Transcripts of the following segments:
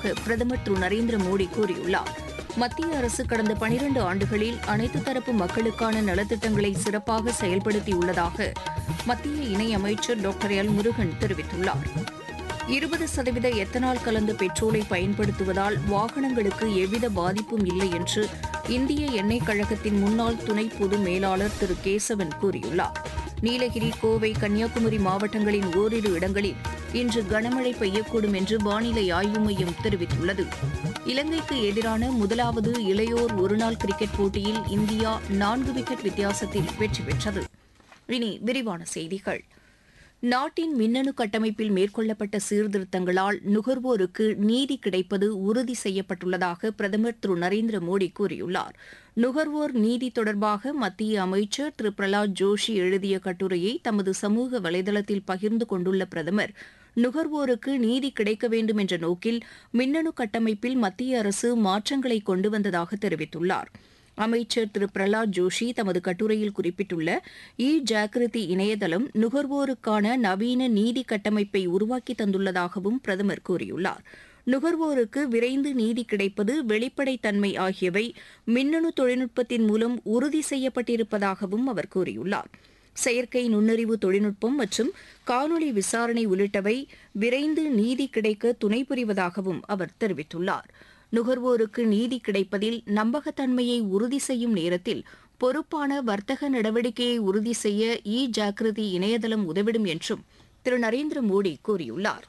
வருவதாக பிரதமர் திரு நரேந்திர மோடி கூறியுள்ளார் மத்திய அரசு கடந்த பனிரண்டு ஆண்டுகளில் அனைத்து தரப்பு மக்களுக்கான நலத்திட்டங்களை சிறப்பாக செயல்படுத்தியுள்ளதாக மத்திய இணையமைச்சர் டாக்டர் எல் முருகன் தெரிவித்துள்ளார் இருபது சதவீத எத்தனால் கலந்த பெட்ரோலை பயன்படுத்துவதால் வாகனங்களுக்கு எவ்வித பாதிப்பும் இல்லை என்று இந்திய எண்ணெய் கழகத்தின் முன்னாள் துணை பொது மேலாளர் திரு கேசவன் கூறியுள்ளார் நீலகிரி கோவை கன்னியாகுமரி மாவட்டங்களின் ஓரிரு இடங்களில் இன்று கனமழை பெய்யக்கூடும் என்று வானிலை ஆய்வு மையம் தெரிவித்துள்ளது இலங்கைக்கு எதிரான முதலாவது இளையோர் ஒருநாள் கிரிக்கெட் போட்டியில் இந்தியா நான்கு விக்கெட் வித்தியாசத்தில் வெற்றி பெற்றது இனி விரிவான செய்திகள் நாட்டின் மின்னணு கட்டமைப்பில் மேற்கொள்ளப்பட்ட சீர்திருத்தங்களால் நுகர்வோருக்கு நீதி கிடைப்பது உறுதி செய்யப்பட்டுள்ளதாக பிரதமர் திரு நரேந்திர மோடி கூறியுள்ளார் நுகர்வோர் நீதி தொடர்பாக மத்திய அமைச்சர் திரு பிரலாத் ஜோஷி எழுதிய கட்டுரையை தமது சமூக வலைதளத்தில் பகிர்ந்து கொண்டுள்ள பிரதமர் நுகர்வோருக்கு நீதி கிடைக்க வேண்டும் என்ற நோக்கில் மின்னணு கட்டமைப்பில் மத்திய அரசு மாற்றங்களை கொண்டு வந்ததாக தெரிவித்துள்ளார் அமைச்சர் திரு பிரலாத் ஜோஷி தமது கட்டுரையில் குறிப்பிட்டுள்ள இ ஜாகிருதி இணையதளம் நுகர்வோருக்கான நவீன நீதி கட்டமைப்பை உருவாக்கி தந்துள்ளதாகவும் பிரதமர் கூறியுள்ளார் நுகர்வோருக்கு விரைந்து நீதி கிடைப்பது வெளிப்படைத்தன்மை ஆகியவை மின்னணு தொழில்நுட்பத்தின் மூலம் உறுதி செய்யப்பட்டிருப்பதாகவும் அவர் கூறியுள்ளார் செயற்கை நுண்ணறிவு தொழில்நுட்பம் மற்றும் காணொலி விசாரணை உள்ளிட்டவை விரைந்து நீதி கிடைக்க துணை புரிவதாகவும் அவர் தெரிவித்துள்ளார் நுகர்வோருக்கு நீதி கிடைப்பதில் நம்பகத்தன்மையை உறுதி செய்யும் நேரத்தில் பொறுப்பான வர்த்தக நடவடிக்கையை உறுதி செய்ய இ ஜாக்கிரதி இணையதளம் உதவிடும் என்றும் திரு நரேந்திர மோடி கூறியுள்ளார்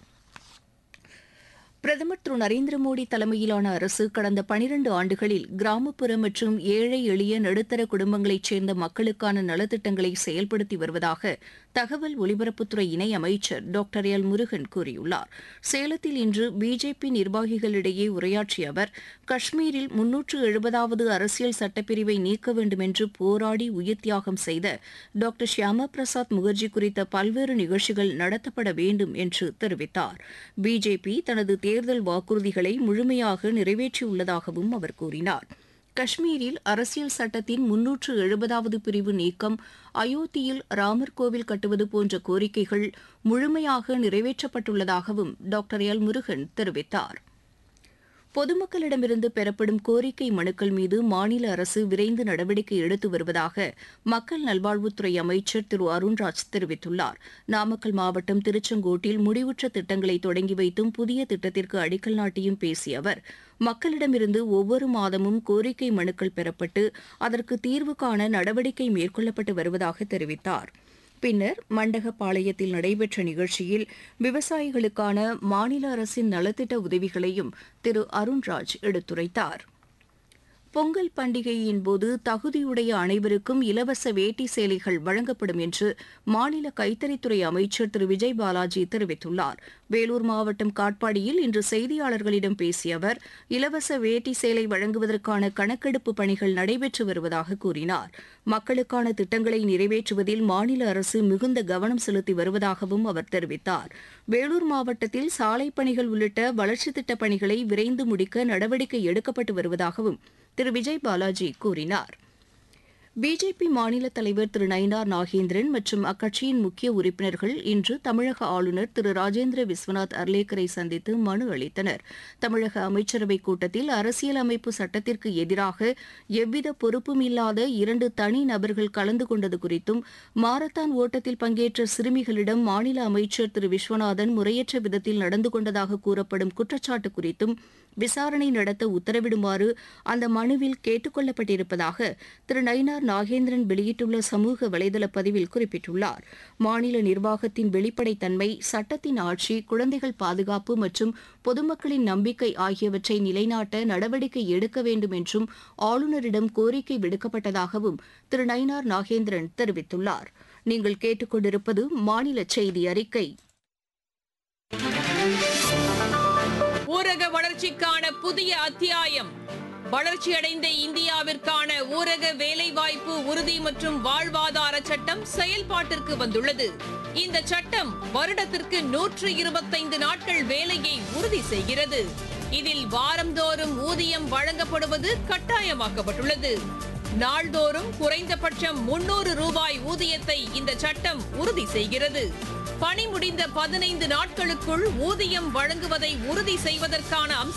பிரதமர் திரு நரேந்திர மோடி தலைமையிலான அரசு கடந்த பனிரண்டு ஆண்டுகளில் கிராமப்புற மற்றும் ஏழை எளிய நடுத்தர குடும்பங்களைச் சேர்ந்த மக்களுக்கான நலத்திட்டங்களை செயல்படுத்தி வருவதாக தகவல் ஒலிபரப்புத்துறை இணையமைச்சர் டாக்டர் எல் முருகன் கூறியுள்ளார் சேலத்தில் இன்று பிஜேபி நிர்வாகிகளிடையே உரையாற்றிய அவர் காஷ்மீரில் முன்னூற்று எழுபதாவது அரசியல் சட்டப்பிரிவை நீக்க வேண்டும் என்று போராடி உயிர் தியாகம் செய்த டாக்டர் ஷியாமா பிரசாத் முகர்ஜி குறித்த பல்வேறு நிகழ்ச்சிகள் நடத்தப்பட வேண்டும் என்று தெரிவித்தார் பிஜேபி தனது தேர்தல் வாக்குறுதிகளை முழுமையாக நிறைவேற்றியுள்ளதாகவும் அவர் கூறினார் காஷ்மீரில் அரசியல் சட்டத்தின் முன்னூற்று எழுபதாவது பிரிவு நீக்கம் அயோத்தியில் ராமர் கோவில் கட்டுவது போன்ற கோரிக்கைகள் முழுமையாக நிறைவேற்றப்பட்டுள்ளதாகவும் டாக்டர் எல் முருகன் தெரிவித்தார் பொதுமக்களிடமிருந்து பெறப்படும் கோரிக்கை மனுக்கள் மீது மாநில அரசு விரைந்து நடவடிக்கை எடுத்து வருவதாக மக்கள் நல்வாழ்வுத்துறை அமைச்சர் திரு அருண்ராஜ் தெரிவித்துள்ளார் நாமக்கல் மாவட்டம் திருச்செங்கோட்டில் முடிவுற்ற திட்டங்களை தொடங்கி வைத்தும் புதிய திட்டத்திற்கு அடிக்கல் நாட்டியும் பேசிய அவர் மக்களிடமிருந்து ஒவ்வொரு மாதமும் கோரிக்கை மனுக்கள் பெறப்பட்டு அதற்கு தீர்வு காண நடவடிக்கை மேற்கொள்ளப்பட்டு வருவதாக தெரிவித்தார் பின்னர் மண்டகப்பாளையத்தில் நடைபெற்ற நிகழ்ச்சியில் விவசாயிகளுக்கான மாநில அரசின் நலத்திட்ட உதவிகளையும் திரு அருண்ராஜ் எடுத்துரைத்தார் பொங்கல் பண்டிகையின் போது தகுதியுடைய அனைவருக்கும் இலவச வேட்டி சேலைகள் வழங்கப்படும் என்று மாநில கைத்தறித்துறை அமைச்சர் திரு விஜய் பாலாஜி தெரிவித்துள்ளார் வேலூர் மாவட்டம் காட்பாடியில் இன்று செய்தியாளர்களிடம் பேசிய அவர் இலவச வேட்டி சேலை வழங்குவதற்கான கணக்கெடுப்பு பணிகள் நடைபெற்று வருவதாக கூறினார் மக்களுக்கான திட்டங்களை நிறைவேற்றுவதில் மாநில அரசு மிகுந்த கவனம் செலுத்தி வருவதாகவும் அவர் தெரிவித்தார் வேலூர் மாவட்டத்தில் சாலை பணிகள் உள்ளிட்ட வளர்ச்சித் திட்டப் பணிகளை விரைந்து முடிக்க நடவடிக்கை எடுக்கப்பட்டு வருவதாகவும் திரு விஜய் பாலாஜி கூறினார் பிஜேபி மாநில தலைவர் திரு நயினார் நாகேந்திரன் மற்றும் அக்கட்சியின் முக்கிய உறுப்பினர்கள் இன்று தமிழக ஆளுநர் திரு ராஜேந்திர விஸ்வநாத் அர்லேக்கரை சந்தித்து மனு அளித்தனர் தமிழக அமைச்சரவைக் கூட்டத்தில் அரசியல் அமைப்பு சட்டத்திற்கு எதிராக எவ்வித பொறுப்பும் இல்லாத இரண்டு தனி நபர்கள் கலந்து கொண்டது குறித்தும் மாரத்தான் ஓட்டத்தில் பங்கேற்ற சிறுமிகளிடம் மாநில அமைச்சர் திரு விஸ்வநாதன் முறையற்ற விதத்தில் நடந்து கொண்டதாக கூறப்படும் குற்றச்சாட்டு குறித்தும் விசாரணை நடத்த உத்தரவிடுமாறு அந்த மனுவில் கேட்டுக் கொள்ளப்பட்டிருப்பதாக திரு நயினார் நாகேந்திரன் வெளியிட்டுள்ள சமூக வலைதள பதிவில் குறிப்பிட்டுள்ளார் மாநில நிர்வாகத்தின் வெளிப்படைத்தன்மை சட்டத்தின் ஆட்சி குழந்தைகள் பாதுகாப்பு மற்றும் பொதுமக்களின் நம்பிக்கை ஆகியவற்றை நிலைநாட்ட நடவடிக்கை எடுக்க வேண்டும் என்றும் ஆளுநரிடம் கோரிக்கை விடுக்கப்பட்டதாகவும் திரு நயினார் நாகேந்திரன் தெரிவித்துள்ளார் நீங்கள் கேட்டுக்கொண்டிருப்பது மாநில செய்தி அறிக்கை ஊரக வளர்ச்சிக்கான புதிய அத்தியாயம் வளர்ச்சியடைந்த இந்தியாவிற்கான ஊரக வேலைவாய்ப்பு உறுதி மற்றும் வாழ்வாதார சட்டம் செயல்பாட்டிற்கு வந்துள்ளது இந்த சட்டம் வருடத்திற்கு நூற்று இருபத்தைந்து நாட்கள் வேலையை உறுதி செய்கிறது இதில் வாரந்தோறும் ஊதியம் வழங்கப்படுவது கட்டாயமாக்கப்பட்டுள்ளது நாள்தோறும் குறைந்தபட்சம் முன்னூறு ரூபாய் ஊதியத்தை இந்த சட்டம் உறுதி செய்கிறது பணி முடிந்த பதினைந்து நாட்களுக்குள் ஊதியம் வழங்குவதை உறுதி செய்வதற்கான அம்ச